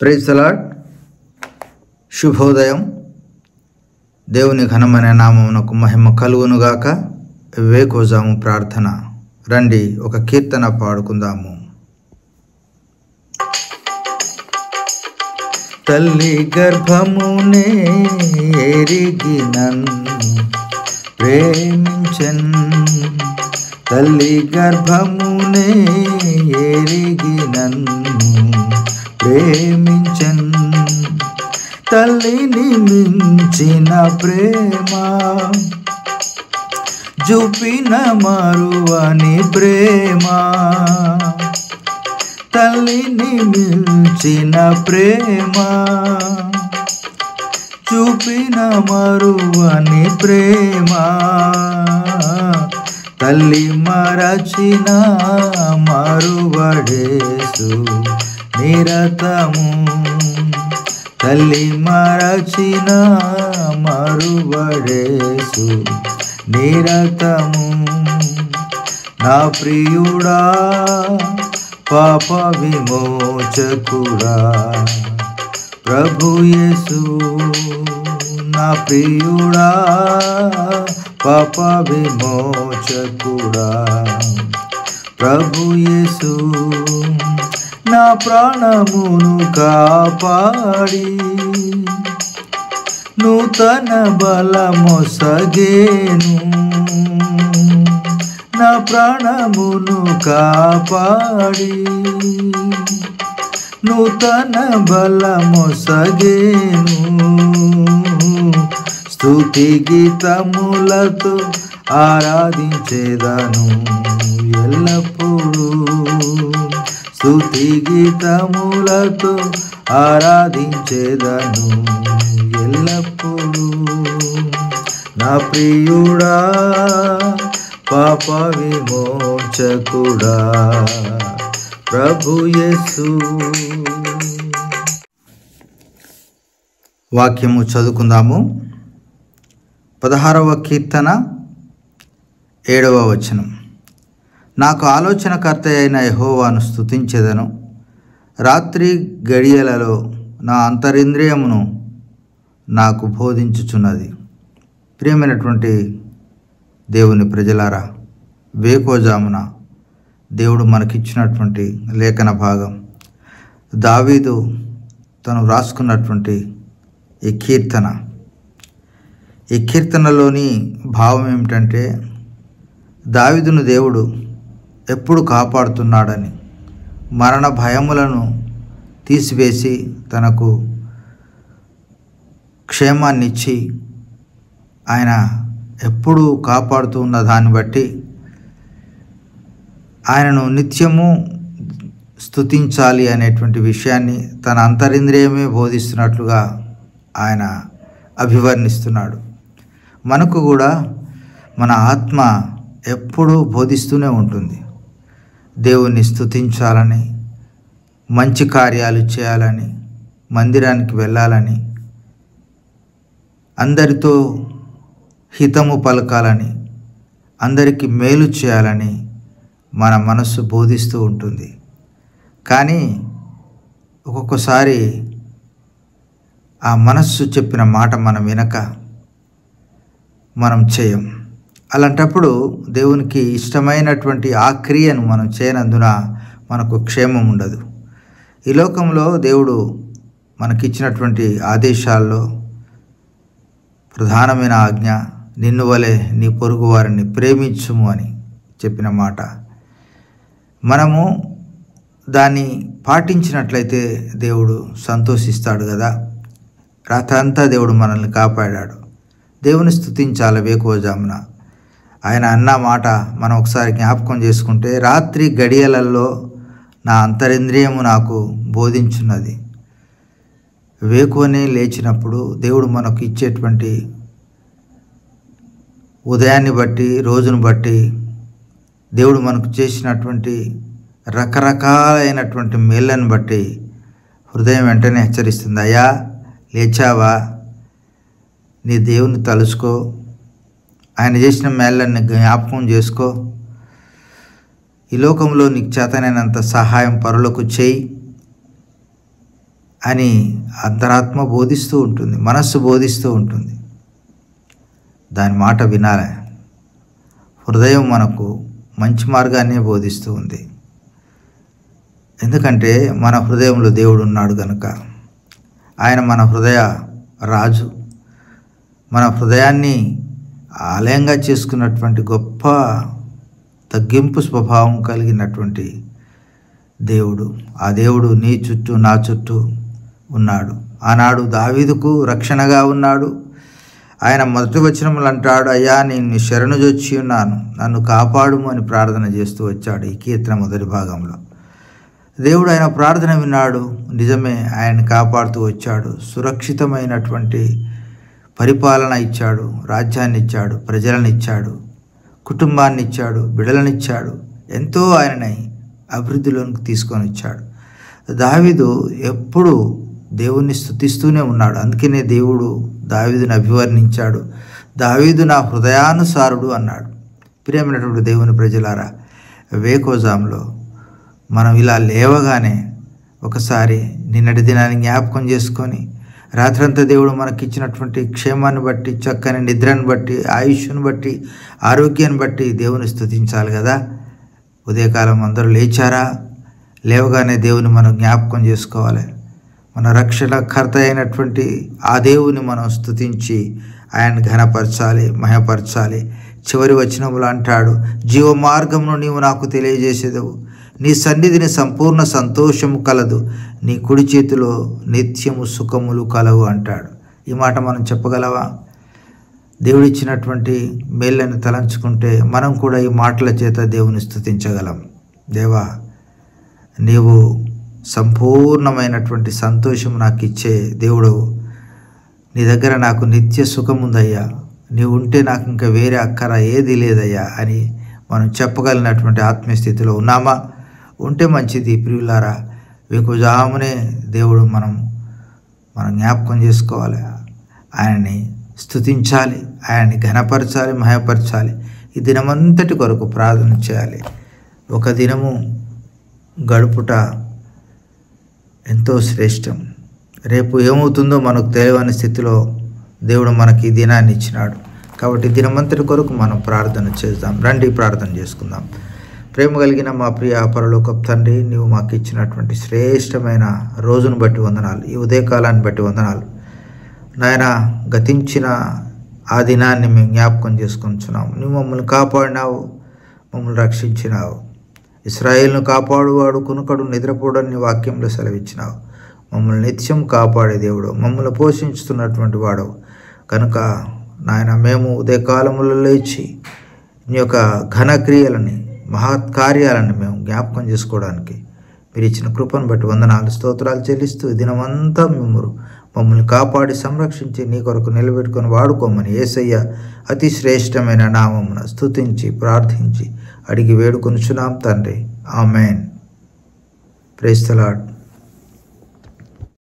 praise అలాడ్ శుభోదయం దేవుని ఘనమైన నామమునకు మహిమ కలుగునుగాక వివేకోజాము ప్రార్థన రండి ఒక కీర్తన పాడుకుందాము తల్లి గర్భమునే ఎరిగి నన్ను ప్రేమించన్ తల్లి గర్భమునే ఎరిగి నన్ను ప్రేమించన్ తల్లిని మించిన ప్రేమ చూపిన మరువని ప్రేమ తల్లిని మించిన ప్రేమ చూపిన మరువని ప్రేమ తల్లి మరచిన మరువడేసు నిరతము తల్లి మరచిన మరువడేసు నిరతము నా ప్రియుడా పాప విమోచకుడా ప్రభు యేసు నా ప్రియుడా పాప విమోచకుడా ప్రభు యేసు నా ప్రాణమును కాపాడి నూతన బలమొసగేను నా ప్రాణమును కాపాడి నూతన బలమొసగేను స్తుతి గీతములతో ఆరాధించేదను ఎల్లప్పుడూ స్తుతి గీతములతో ఆరాధించేదను ఎల్లప్పుడూ నా ప్రియుడా పాప విమోచకుడా ప్రభు యేసు వాక్యము చదువుకుందాము పదహారవ కీర్తన ఏడవ వచనం నాకు ఆలోచనకర్త అయిన యహోవాను స్తుతించెదను రాత్రి గడియలలో నా అంతరింద్రియమును నాకు బోధించుచున్నది ప్రియమైనటువంటి దేవుని ప్రజలారా వేకోజామున దేవుడు మనకిచ్చినటువంటి లేఖన భాగం దావీదు తను రాసుకున్నటువంటి ఈ కీర్తన ఈ కీర్తనలోని భావం ఏమిటంటే దావీదును దేవుడు ఎప్పుడు కాపాడుతున్నాడని మరణ భయములను తీసివేసి తనకు క్షేమాన్నిచ్చి ఆయన ఎప్పుడు కాపాడుతూ ఉన్న దాన్ని బట్టి ఆయనను నిత్యము స్తుతించాలి అనేటువంటి విషయాన్ని తన అంతరింద్రియమే బోధిస్తున్నట్లుగా ఆయన అభివర్ణిస్తున్నాడు మనకు కూడా మన ఆత్మ ఎప్పుడూ బోధిస్తూనే ఉంటుంది దేవుణ్ణి స్తుతించాలని మంచి కార్యాలు చేయాలని మందిరానికి వెళ్ళాలని అందరితో హితము పలకాలని అందరికీ మేలు చేయాలని మన మనస్సు బోధిస్తూ ఉంటుంది కానీ ఒక్కొక్కసారి ఆ మనస్సు చెప్పిన మాట మనం వినక మనం చేయం అలాంటప్పుడు దేవునికి ఇష్టమైనటువంటి ఆ క్రియను మనం చేయనందున మనకు క్షేమం ఉండదు ఈ లోకంలో దేవుడు మనకిచ్చినటువంటి ఆదేశాల్లో ప్రధానమైన ఆజ్ఞ నిన్ను వలె నీ పొరుగు వారిని ప్రేమించుము అని చెప్పిన మాట మనము దాన్ని పాటించినట్లయితే దేవుడు సంతోషిస్తాడు కదా రాత్రంతా దేవుడు మనల్ని కాపాడాడు దేవుని స్థుతించాలి వేకోజామున ఆయన అన్న మాట మనం ఒకసారి జ్ఞాపకం చేసుకుంటే రాత్రి గడియలలో నా అంతరింద్రియము నాకు బోధించున్నది వేకువనే లేచినప్పుడు దేవుడు మనకు ఇచ్చేటువంటి ఉదయాన్ని బట్టి రోజును బట్టి దేవుడు మనకు చేసినటువంటి రకరకాలైనటువంటి మేళ్ళను బట్టి హృదయం వెంటనే హెచ్చరిస్తుంది అయ్యా లేచావా నీ దేవుని తలుసుకో ఆయన చేసిన మేళ్ళని జ్ఞాపకం చేసుకో ఈ లోకంలో నీకు చేతనైనంత సహాయం పరులకు చేయి అని అంతరాత్మ బోధిస్తూ ఉంటుంది మనస్సు బోధిస్తూ ఉంటుంది దాని మాట వినాలి హృదయం మనకు మంచి మార్గాన్నే బోధిస్తూ ఉంది ఎందుకంటే మన హృదయంలో దేవుడు ఉన్నాడు కనుక ఆయన మన హృదయ రాజు మన హృదయాన్ని ఆలయంగా చేసుకున్నటువంటి గొప్ప తగ్గింపు స్వభావం కలిగినటువంటి దేవుడు ఆ దేవుడు నీ చుట్టూ నా చుట్టూ ఉన్నాడు ఆనాడు దావీదుకు రక్షణగా ఉన్నాడు ఆయన మొదటి వచనములు అంటాడు అయ్యా నేను శరణు జొచ్చి ఉన్నాను నన్ను కాపాడుము అని ప్రార్థన చేస్తూ వచ్చాడు ఈ కీర్తన మొదటి భాగంలో దేవుడు ఆయన ప్రార్థన విన్నాడు నిజమే ఆయన కాపాడుతూ వచ్చాడు సురక్షితమైనటువంటి పరిపాలన ఇచ్చాడు రాజ్యాన్ని ఇచ్చాడు ప్రజలను ఇచ్చాడు కుటుంబాన్ని ఇచ్చాడు బిడలనిచ్చాడు ఎంతో ఆయనని అభివృద్ధిలోనికి తీసుకొని వచ్చాడు దావీదు ఎప్పుడు దేవుణ్ణి స్తుతిస్తూనే ఉన్నాడు అందుకనే దేవుడు దావీదుని అభివర్ణించాడు దావీదు నా హృదయానుసారుడు అన్నాడు ప్రియమైనటువంటి దేవుని ప్రజలారా వేకోజాంలో మనం ఇలా లేవగానే ఒకసారి నిన్నటి దినాన్ని జ్ఞాపకం చేసుకొని రాత్రంతా దేవుడు మనకిచ్చినటువంటి క్షేమాన్ని బట్టి చక్కని నిద్రను బట్టి ఆయుష్ను బట్టి ఆరోగ్యాన్ని బట్టి దేవుని స్తుతించాలి కదా ఉదయకాలం అందరూ లేచారా లేవగానే దేవుని మనం జ్ఞాపకం చేసుకోవాలి మన రక్షణకర్త అయినటువంటి ఆ దేవుని మనం స్తుతించి ఆయన ఘనపరచాలి మహపరచాలి చివరి వచనములు అంటాడు జీవ మార్గమును నీవు నాకు తెలియజేసేదవు నీ సన్నిధిని సంపూర్ణ సంతోషము కలదు నీ కుడి చేతిలో నిత్యము సుఖములు కలవు అంటాడు ఈ మాట మనం చెప్పగలవా దేవుడిచ్చినటువంటి మేళ్ళని తలంచుకుంటే మనం కూడా ఈ మాటల చేత దేవుని స్తుతించగలం దేవా నీవు సంపూర్ణమైనటువంటి సంతోషం నాకు ఇచ్చే దేవుడు నీ దగ్గర నాకు నిత్య సుఖం ఉందయ్యా నీవు ఉంటే నాకు ఇంకా వేరే అక్కర ఏది లేదయ్యా అని మనం చెప్పగలిగినటువంటి ఆత్మీయ స్థితిలో ఉన్నామా ఉంటే మంచిది ప్రియులారా వేకుజామునే దేవుడు మనం మనం జ్ఞాపకం చేసుకోవాలి ఆయన్ని స్తుతించాలి ఆయన్ని ఘనపరచాలి మహపరచాలి ఈ దినమంతటి కొరకు ప్రార్థన చేయాలి ఒక దినము గడుపుట ఎంతో శ్రేష్టం రేపు ఏమవుతుందో మనకు తెలియని స్థితిలో దేవుడు మనకి ఈ దినాన్ని ఇచ్చినాడు కాబట్టి ఈ దినమంతటి కొరకు మనం ప్రార్థన చేద్దాం రండి ప్రార్థన చేసుకుందాం ప్రేమ కలిగిన మా ప్రియ పరలోకపు తండ్రి నీవు మాకు ఇచ్చినటువంటి శ్రేష్టమైన రోజును బట్టి వందనాలు ఈ ఉదయకాలాన్ని బట్టి వందనాలు నాయన గతించిన ఆ దినాన్ని మేము జ్ఞాపకం చేసుకుంటున్నాం నువ్వు మమ్మల్ని కాపాడినావు మమ్మల్ని రక్షించినావు ఇస్రాయేల్ను కాపాడువాడు కునుకడు నిద్రపోడని వాక్యంలో సెలవిచ్చినావు మమ్మల్ని నిత్యం కాపాడే దేవుడు మమ్మల్ని పోషించుతున్నటువంటి వాడు కనుక నాయన మేము ఉదయకాలములో లేచి నీ యొక్క ఘనక్రియలని మహత్ కార్యాలను మేము జ్ఞాపకం చేసుకోవడానికి మీరు ఇచ్చిన కృపను బట్టి వందనాలు స్తోత్రాలు చెల్లిస్తూ ఈ దినమంతా మేము మమ్మల్ని కాపాడి సంరక్షించి నీ కొరకు నిలబెట్టుకొని వాడుకోమని ఏసయ్య అతి శ్రేష్టమైన నామమున స్తుతించి ప్రార్థించి అడిగి వేడుకొనుచున్నాం తండ్రి ఆమెన్ ప్రేస్తలాడ్